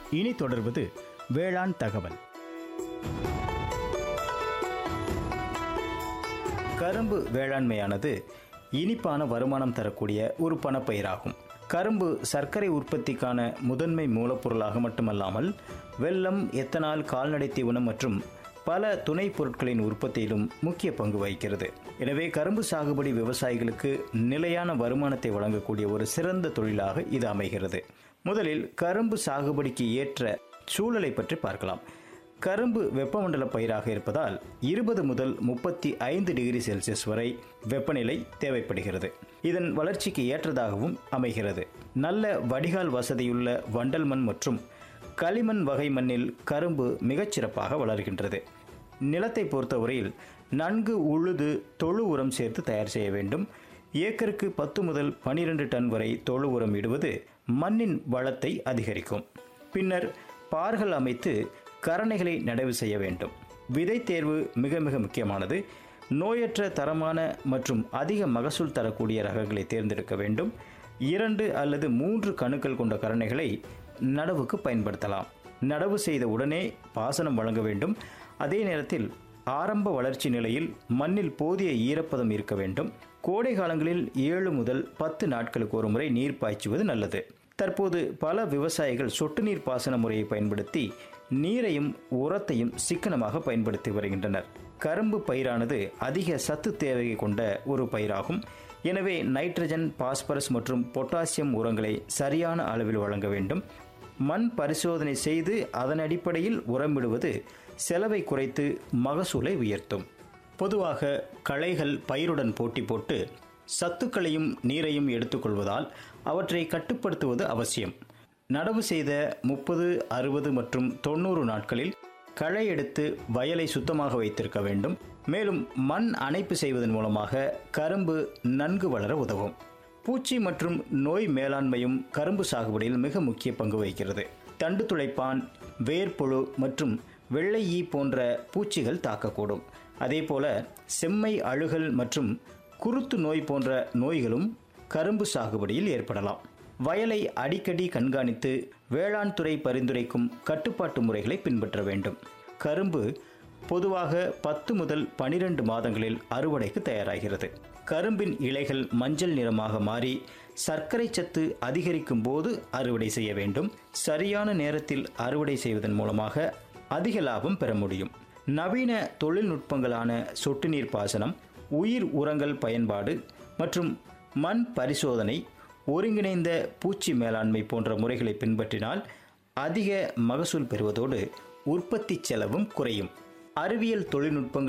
இனி தொடர்வது வேளாண் தகவல் கரும்பு வேளாண்மையானது இனிப்பான வருமானம் தரக்கூடிய ஒரு பணப்பயிராகும் கரும்பு சர்க்கரை உற்பத்திக்கான முதன்மை மூலப்பொருளாக மட்டுமல்லாமல் வெல்லம் எத்தனால் கால்நடை தீவனம் மற்றும் பல துணை பொருட்களின் உற்பத்தியிலும் முக்கிய பங்கு வகிக்கிறது எனவே கரும்பு சாகுபடி விவசாயிகளுக்கு நிலையான வருமானத்தை வழங்கக்கூடிய ஒரு சிறந்த தொழிலாக இது அமைகிறது முதலில் கரும்பு சாகுபடிக்கு ஏற்ற சூழலை பற்றி பார்க்கலாம் கரும்பு வெப்பமண்டல பயிராக இருப்பதால் இருபது முதல் முப்பத்தி ஐந்து டிகிரி செல்சியஸ் வரை வெப்பநிலை தேவைப்படுகிறது இதன் வளர்ச்சிக்கு ஏற்றதாகவும் அமைகிறது நல்ல வடிகால் வசதியுள்ள வண்டல் மண் மற்றும் களிமண் வகை மண்ணில் கரும்பு மிகச்சிறப்பாக வளர்கின்றது நிலத்தை பொறுத்தவரையில் நன்கு உழுது தொழு உரம் சேர்த்து தயார் செய்ய வேண்டும் ஏக்கருக்கு பத்து முதல் பனிரெண்டு டன் வரை தொழு உரம் இடுவது மண்ணின் வளத்தை அதிகரிக்கும் பின்னர் பார்கள் அமைத்து கரணைகளை நடவு செய்ய வேண்டும் விதை தேர்வு மிக மிக முக்கியமானது நோயற்ற தரமான மற்றும் அதிக மகசூல் தரக்கூடிய ரகங்களை தேர்ந்தெடுக்க வேண்டும் இரண்டு அல்லது மூன்று கணுக்கள் கொண்ட கரணைகளை நடவுக்கு பயன்படுத்தலாம் நடவு செய்த உடனே பாசனம் வழங்க வேண்டும் அதே நேரத்தில் ஆரம்ப வளர்ச்சி நிலையில் மண்ணில் போதிய ஈரப்பதம் இருக்க வேண்டும் கோடை காலங்களில் ஏழு முதல் பத்து நாட்களுக்கு ஒரு முறை நீர் பாய்ச்சுவது நல்லது தற்போது பல விவசாயிகள் சொட்டு நீர் பாசன முறையை பயன்படுத்தி நீரையும் உரத்தையும் சிக்கனமாக பயன்படுத்தி வருகின்றனர் கரும்பு பயிரானது அதிக சத்து தேவையை கொண்ட ஒரு பயிராகும் எனவே நைட்ரஜன் பாஸ்பரஸ் மற்றும் பொட்டாசியம் உரங்களை சரியான அளவில் வழங்க வேண்டும் மண் பரிசோதனை செய்து அதன் அடிப்படையில் உரமிடுவது செலவை குறைத்து மகசூலை உயர்த்தும் பொதுவாக களைகள் பயிருடன் போட்டி போட்டு சத்துக்களையும் நீரையும் எடுத்துக்கொள்வதால் அவற்றை கட்டுப்படுத்துவது அவசியம் நடவு செய்த முப்பது அறுபது மற்றும் தொண்ணூறு நாட்களில் களை எடுத்து வயலை சுத்தமாக வைத்திருக்க வேண்டும் மேலும் மண் அணைப்பு செய்வதன் மூலமாக கரும்பு நன்கு வளர உதவும் பூச்சி மற்றும் நோய் மேலாண்மையும் கரும்பு சாகுபடியில் மிக முக்கிய பங்கு வகிக்கிறது தண்டு துளைப்பான் வேர்ப்புழு மற்றும் வெள்ளை ஈ போன்ற பூச்சிகள் தாக்கக்கூடும் அதேபோல செம்மை அழுகல் மற்றும் குருத்து நோய் போன்ற நோய்களும் கரும்பு சாகுபடியில் ஏற்படலாம் வயலை அடிக்கடி கண்காணித்து வேளாண் துறை பரிந்துரைக்கும் கட்டுப்பாட்டு முறைகளை பின்பற்ற வேண்டும் கரும்பு பொதுவாக பத்து முதல் பனிரெண்டு மாதங்களில் அறுவடைக்கு தயாராகிறது கரும்பின் இலைகள் மஞ்சள் நிறமாக மாறி சர்க்கரை சத்து அதிகரிக்கும் போது அறுவடை செய்ய வேண்டும் சரியான நேரத்தில் அறுவடை செய்வதன் மூலமாக அதிக லாபம் பெற முடியும் நவீன தொழில்நுட்பங்களான சொட்டு நீர் பாசனம் உயிர் உரங்கள் பயன்பாடு மற்றும் மண் பரிசோதனை ஒருங்கிணைந்த பூச்சி மேலாண்மை போன்ற முறைகளை பின்பற்றினால் அதிக மகசூல் பெறுவதோடு உற்பத்தி செலவும் குறையும் அறிவியல் தொழில்நுட்பங்கள்